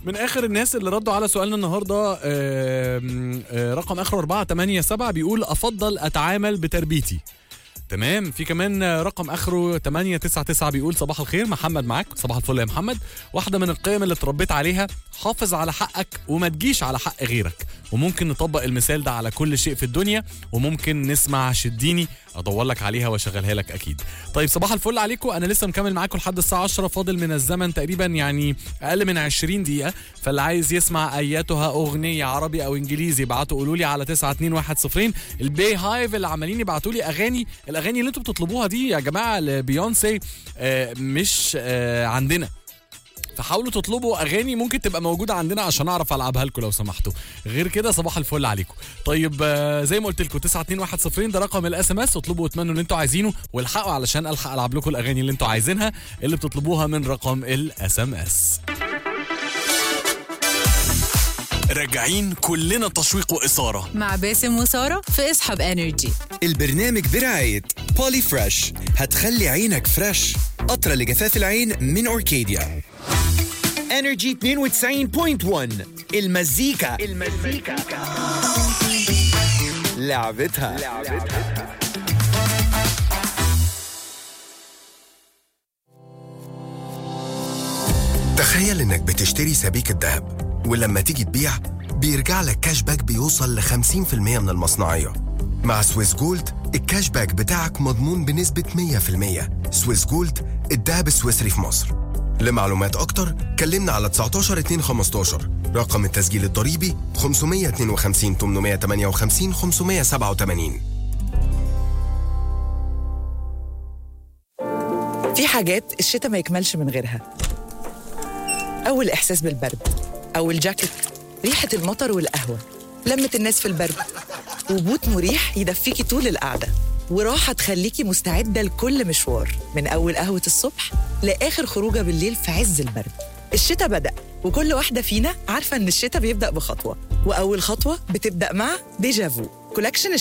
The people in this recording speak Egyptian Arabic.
من اخر الناس اللي ردوا على سؤالنا النهارده آم، آه، رقم اخره 487 بيقول افضل اتعامل بتربيتي تمام في كمان رقم اخره 899 بيقول صباح الخير محمد معاك صباح الفل يا محمد واحده من القيم اللي اتربيت عليها حافظ على حقك وما تجيش على حق غيرك وممكن نطبق المثال ده على كل شيء في الدنيا وممكن نسمع شديني ادور لك عليها واشغلها لك اكيد طيب صباح الفل عليكم انا لسه مكمل معاكم لحد الساعه 10 فاضل من الزمن تقريبا يعني اقل من 20 دقيقه فاللي عايز يسمع اياتها اغنيه عربي او انجليزي ابعتوا قولوا لي على 92110 البي هايف اللي عمالين يبعتوا لي اغاني الاغاني اللي انتوا بتطلبوها دي يا جماعه لبيونسي آه، مش آه، عندنا فحاولوا تطلبوا اغاني ممكن تبقى موجوده عندنا عشان اعرف العبها لكم لو سمحتوا غير كده صباح الفل عليكم طيب آه، زي ما قلت لكم 92110 ده رقم الاس ام اس اطلبوا واتمنوا اللي انتوا عايزينه والحقوا علشان الحق العب لكم الاغاني اللي انتوا عايزينها اللي بتطلبوها من رقم الاس ام اس راجعين كلنا تشويق واثاره مع باسم وسارة في اسحب انرجي البرنامج برعاية بولي فريش هتخلي عينك فريش قطرة لجفاف العين من أوركيديا انرجي 92.1 المزيكا المزيكا لعبتها لعبتها تخيل انك بتشتري سبيكة ذهب ولما تيجي تبيع بيرجع لك كاش باك بيوصل ل 50% من المصنعية مع سويس جولد الكاش باك بتاعك مضمون بنسبة 100% سويس جولد الذهب السويسري في مصر لمعلومات أكتر كلمنا على 19 2 15 رقم التسجيل الضريبي 552 858 587 في حاجات الشتاء ما يكملش من غيرها أول إحساس بالبرد أو الجاكيت ريحة المطر والقهوة لمة الناس في البرد وبوت مريح يدفيكي طول القعدة وراحة تخليكي مستعدة لكل مشوار من أول قهوة الصبح لآخر خروجة بالليل في عز البرد الشتاء بدأ وكل واحدة فينا عارفة إن الشتاء بيبدأ بخطوة وأول خطوة بتبدأ مع ديجافو كولكشن